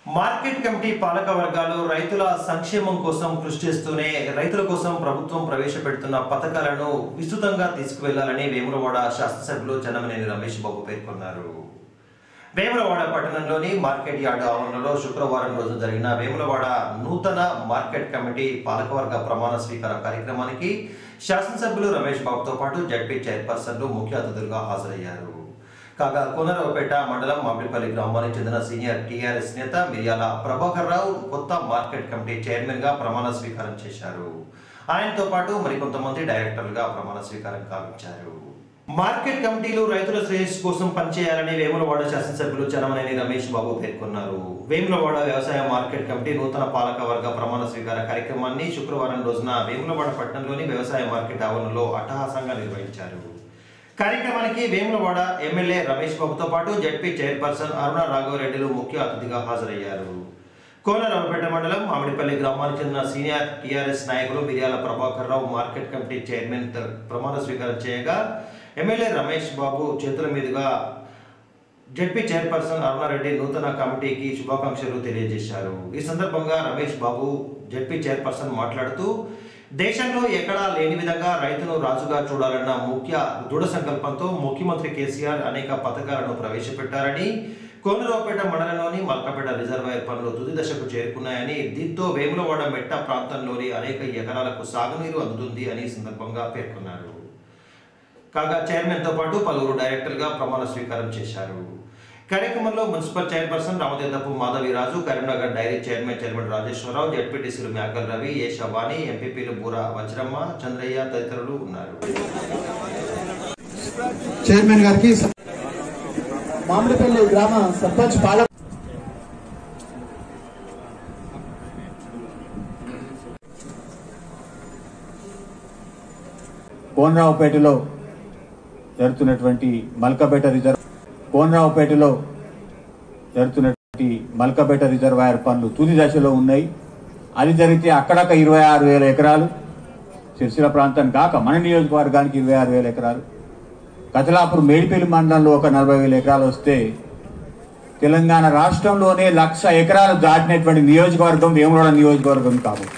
market committee పాలక వర్గాలు రైతుల సంక్షేమం కోసం కృషి చేస్తూనే రైతుల కోసం ప్రభుత్వం ప్రవేశపెడుతున్న పథకాలను విస్తృతంగా తీసుకువెళ్లాలని వేములవాడ శాసనసభ్యులు చన్నమనేని రమేష్ బాబు పేర్కొన్నారు వేములవాడ పట్టణంలోని మార్కెట్ యార్డ్ ఆవరణలో శుక్రవారం రోజు జరిగిన వేములవాడ నూతన మార్కెట్ కమిటీ పాలకవర్గ ప్రమాణ స్వీకార కార్యక్రమానికి శాసనసభ్యులు రమేష్ బాబుతో పాటు జడ్పీ చైర్పర్సన్లు ముఖ్య అతిథులుగా హాజరయ్యారు కాగా కోనరావుపేట మండలం మామిడిపల్లి గ్రామానికి చెందిన సీనియర్ టీఆర్ఎస్ నేత మిర్యాల ప్రభాకర్ రావు కొత్త మార్కెట్ కమిటీ చైర్మన్ గా ప్రమాణ స్వీకారం చేశారు ఆయనతో పాటు మరికొంతమంది డైరెక్టర్లుగా ప్రమాణ స్వీకారం కావించారు మార్కెట్ కమిటీలు రైతుల శ్రేయస్సు కోసం పనిచేయాలని వేములవాడ శాసనసభ్యులు చరమనేని రమేష్ బాబు పేర్కొన్నారు వేములవాడ వ్యవసాయ మార్కెట్ కమిటీ నూతన పాలక వర్గ ప్రమాణ స్వీకార కార్యక్రమాన్ని శుక్రవారం రోజున వేములవాడ పట్టణంలోని వ్యవసాయ మార్కెట్ ఆవరణలో అట్టహాసంగా నిర్వహించారు కార్యక్రమానికి వేములవాడ ఎమ్మెల్యే రమేష్ బాబుతో పాటు జడ్పీ చైర్పర్సన్ అరుణ రాఘవరెడ్డిలు ముఖ్య అతిథిగా హాజరయ్యారు కోనరావుపేట మండలం మామిడిపల్లి గ్రామానికి చెందిన సీనియర్ టీఆర్ఎస్ నాయకులు Miryala Prabhakar Rao market committee chairman త- ప్రమాణ స్వీకారం చేయగా ఎమ్మెల్యే రమేష్ బాబు చేతుల మీదుగా జడ్పీ చైర్పర్సన్ అరుణారెడ్డి నూతన కమిటీకి శుభాకాంక్షలు తెలియజేశారు ఈ సందర్భంగా రమేష్ బాబు జడ్పీ చైర్పర్సన్ మాట్లాడుతూ దేశంలో ఎక్కడా లేని విధంగా రైతును రాజుగా చూడాలన్న ముఖ్య దృఢ సంకల్పంతో ముఖ్యమంత్రి కేసీఆర్ అనేక పథకాలను ప్రవేశపెట్టారని కోనరావుపేట మండలంలోని మల్కపేట రిజర్వాయర్ పనులు తుది దశకు చేరుకున్నాయని దీంతో వేములవాడ మెట్ట ప్రాంతంలోని అనేక ఎకరాలకు సాగునీరు అందుతుంది అని ఈ సందర్భంగా పేర్కొన్నారు కాగా చైర్మన్ తో పాటు పలువురు డైరెక్టర్గా ప్రమాణ స్వీకారం చేశారు కార్యక్రమంలో municipal chairperson Ramadedapu Madhavi Raju Karimnagar dairy chairman chairman Rajeshwar Rao జడ్పీటీసీలు మేకల్ రవి ఏ శవాణి ఎంపీపీలు బూర వజ్రమ్మ చంద్రయ్య తదితరులు ఉన్నారు చైర్మన్ గారికి స- మామిడిపల్లి గ్రామ సర్పంచ్ పాల కోనరావుపేటలో జరుగుతున్నటువంటి మల్కపేట రిజర్వ్ కోనరావుపేటలో జరుగుతున్నటువంటి మల్కపేట రిజర్వాయర్ పనులు తుది దశలో ఉన్నాయి అది జరిగితే అక్కడక్క ఇరవై ఆరు వేల ఎకరాలు సిరిసిల్ల ప్రాంతం కాక మన నియోజకవర్గానికి ఇరవై ఆరు వేల ఎకరాలు కతలాపూర్ మేడిపల్లి మండలంలో ఒక నలభై వేల ఎకరాలు వస్తే తెలంగాణ రాష్ట్రంలోనే లక్ష ఎకరాలు దాటినటువంటి నియోజకవర్గం వేములవాడ నియోజకవర్గం కాబట్టి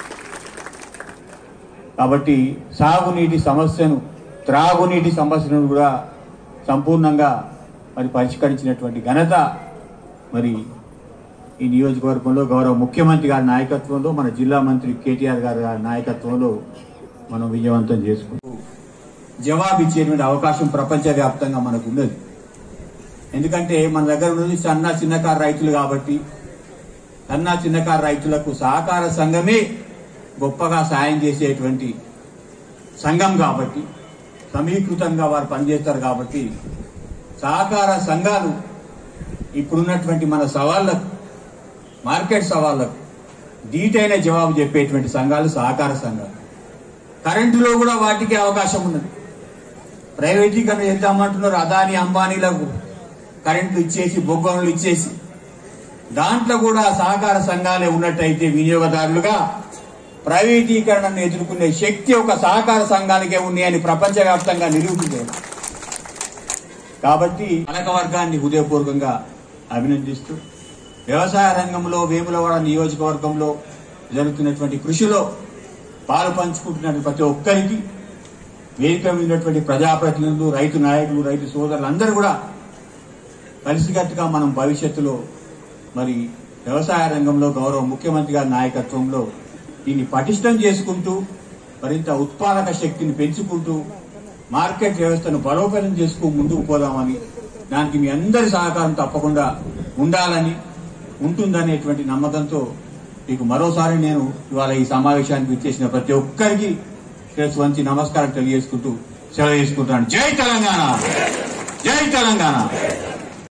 కాబట్టి సాగునీటి సమస్యను త్రాగునీటి సమస్యను కూడా సంపూర్ణంగా మరి పరిష్కరించినటువంటి ఘనత మరి ఈ నియోజకవర్గంలో గౌరవ ముఖ్యమంత్రి గారి నాయకత్వంలో మన జిల్లా మంత్రి కేటీఆర్ గారి నాయకత్వంలో మనం విజయవంతం చేసుకుంటూ జవాబు ఇచ్చేటువంటి అవకాశం ప్రపంచవ్యాప్తంగా మనకు ఉన్నది ఎందుకంటే మన దగ్గర ఉన్నది సన్న చిన్నకారు రైతులు కాబట్టి సన్న చిన్నకారు రైతులకు సహకార సంఘమే గొప్పగా సాయం చేసేటువంటి సంఘం కాబట్టి సమీకృతంగా వారు పనిచేస్తారు కాబట్టి సహకార సంఘాలు ఇప్పుడున్నటువంటి మన సవాళ్లకు మార్కెట్ సవాళ్లకు ధీటైన జవాబు చెప్పేటువంటి సంఘాలు సహకార సంఘాలు కరెంటులో కూడా వాటికి అవకాశం ఉన్నది ప్రైవేటీకరణ చేద్దామంటున్నారు అదాని అంబానీలకు కరెంట్లు ఇచ్చేసి బొగ్గనులు ఇచ్చేసి దాంట్లో కూడా సహకార సంఘాలే ఉన్నట్టయితే వినియోగదారులుగా ప్రైవేటీకరణను ఎదుర్కొనే శక్తి ఒక సహకార సంఘానికే ఉంది అని ప్రపంచవ్యాప్తంగా నిరూపించారు కాబట్టి పాలక వర్గాన్ని హృదయపూర్వకంగా అభినందిస్తూ వ్యవసాయ రంగంలో వేములవాడ నియోజకవర్గంలో జరుగుతున్నటువంటి కృషిలో పాలు పంచుకుంటున్న ప్రతి ఒక్కరికి వేదిక మీద ఉన్నటువంటి ప్రజాప్రతినిధులు రైతు నాయకులు రైతు సోదరులు అందరూ కూడా కలిసికట్టుగా మనం భవిష్యత్తులో మరి వ్యవసాయ రంగంలో గౌరవ ముఖ్యమంత్రి గారి నాయకత్వంలో దీన్ని పటిష్టం చేసుకుంటూ మరింత ఉత్పాదక శక్తిని పెంచుకుంటూ మార్కెట్ వ్యవస్థను బలోపేతం చేసుకు ముందుకు పోదామని దానికి మీ అందరి సహకారం తప్పకుండా ఉండాలని ఉంటుందనేటువంటి నమ్మకంతో మీకు మరోసారి నేను ఇవాళ ఈ సమావేశానికి విచ్చేసిన ప్రతి ఒక్కరికి శిరస్సు వంచి నమస్కారం తెలియజేసుకుంటూ సెలవు తీసుకుంటాను జై తెలంగాణ జై తెలంగాణ